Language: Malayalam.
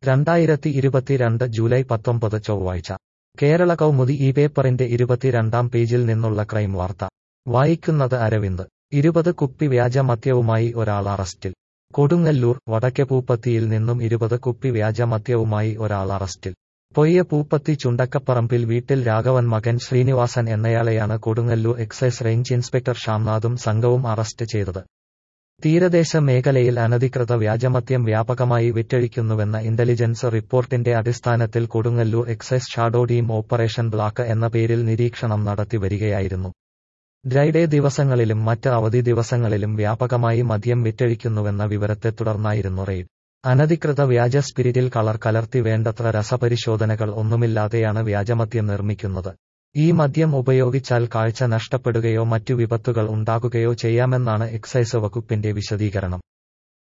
രണ്ടായിരത്തി ഇരുപത്തിരണ്ട് ജൂലൈ പത്തൊമ്പത് ചൊവ്വാഴ്ച കേരള കൗമുദി ഈ പേപ്പറിന്റെ ഇരുപത്തിരണ്ടാം പേജിൽ നിന്നുള്ള ക്രൈം വാർത്ത വായിക്കുന്നത് അരവിന്ദ് ഇരുപത് കുപ്പി വ്യാജ മദ്യവുമായി ഒരാൾ അറസ്റ്റിൽ കൊടുങ്ങല്ലൂർ വടക്കെപൂപ്പത്തിയിൽ നിന്നും ഇരുപത് കുപ്പി വ്യാജ മദ്യവുമായി ഒരാൾ അറസ്റ്റിൽ പൊയ്യ പൂപ്പത്തി ചുണ്ടക്കപ്പറമ്പിൽ വീട്ടിൽ രാഘവൻ മകൻ ശ്രീനിവാസൻ എന്നയാളെയാണ് കൊടുങ്ങല്ലൂർ എക്സൈസ് റേഞ്ച് ഇൻസ്പെക്ടർ ഷാംനാഥും സംഘവും അറസ്റ്റ് ചെയ്തത് തീരദേശ മേഖലയിൽ അനധികൃത വ്യാജമദ്യം വ്യാപകമായി വിറ്റഴിക്കുന്നുവെന്ന ഇന്റലിജൻസ് റിപ്പോർട്ടിന്റെ അടിസ്ഥാനത്തിൽ Kodungallur excise shadow team operation black എന്ന പേരിൽ നിരീക്ഷണം നടത്തി വരികയായിരുന്നു ഡ്രൈഡേ ദിവസങ്ങളിലും മറ്റ് അവധി ദിവസങ്ങളിലും വ്യാപകമായി മദ്യം വിറ്റഴിക്കുന്നുവെന്ന വിവരത്തെ തുടർന്നായിരുന്നു റെയ്ഡ് അനധികൃത വ്യാജ സ്പിരിറ്റിൽ കളർ കലർത്തി വേണ്ടത്ര രസപരിശോധനകൾ ഒന്നുമില്ലാതെയാണ് വ്യാജമദ്യം നിർമ്മിക്കുന്നത് ഈ മദ്യം ഉപയോഗിച്ചാൽ കാഴ്ച നഷ്ടപ്പെടുകയോ മറ്റു വിപത്തുകൾ ഉണ്ടാകുകയോ ചെയ്യാമെന്നാണ് എക്സൈസ് വകുപ്പിന്റെ വിശദീകരണം